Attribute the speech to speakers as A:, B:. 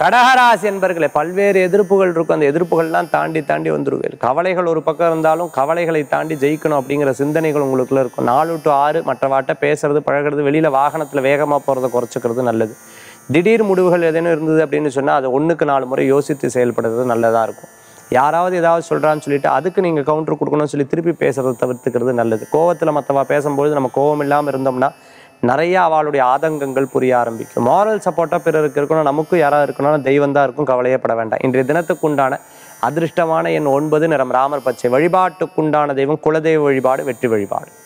A: கடகராசி என்பர்களே பல்வேறு எதிர்ப்புகள் இருக்கும் அந்த எதிர்ப்புகள்லாம் தாண்டி தாண்டி வந்துருவீர் கவலைகள் ஒரு பக்கம் இருந்தாலும் கவலைகளை தாண்டி ஜெயிக்கணும் அப்படிங்கிற சிந்தனைகள் உங்களுக்குள்ள இருக்கும் நாலு டு ஆறு மற்றவாட்ட பேசுறது பழகுறது வெளியில வாகனத்துல வேகமா போறதை குறைச்சிக்கிறது நல்லது திடீர் முடிவுகள் ஏதேனும் இருந்தது அப்படின்னு சொன்னா அது ஒண்ணுக்கு நாலு முறை யோசித்து செயல்படுறது நல்லதா இருக்கும் யாராவது ஏதாவது சொல்றான்னு சொல்லிட்டு அதுக்கு நீங்க கவுண்டர் கொடுக்கணும்னு சொல்லி திருப்பி பேசுறதை தவிர்த்துக்கிறது நல்லது கோவத்துல மற்றவா பேசும்போது நம்ம கோவம் இல்லாம இருந்தோம்னா நிறைய அவளுடைய ஆதங்கங்கள் புரிய ஆரம்பிக்கும் மாரல் சப்போர்ட்டாக பிறருக்கு இருக்கணும் நமக்கும் யாராவது இருக்கணும் தெய்வம் தான் இருக்கும் கவலையப்பட வேண்டாம் இன்றைய தினத்துக்குண்டான அதிர்ஷ்டமான எண் ஒன்பது நிறம் ராமர் பச்சை வழிபாட்டுக்குண்டான தெய்வம் குலதெய்வ வழிபாடு வெற்றி வழிபாடு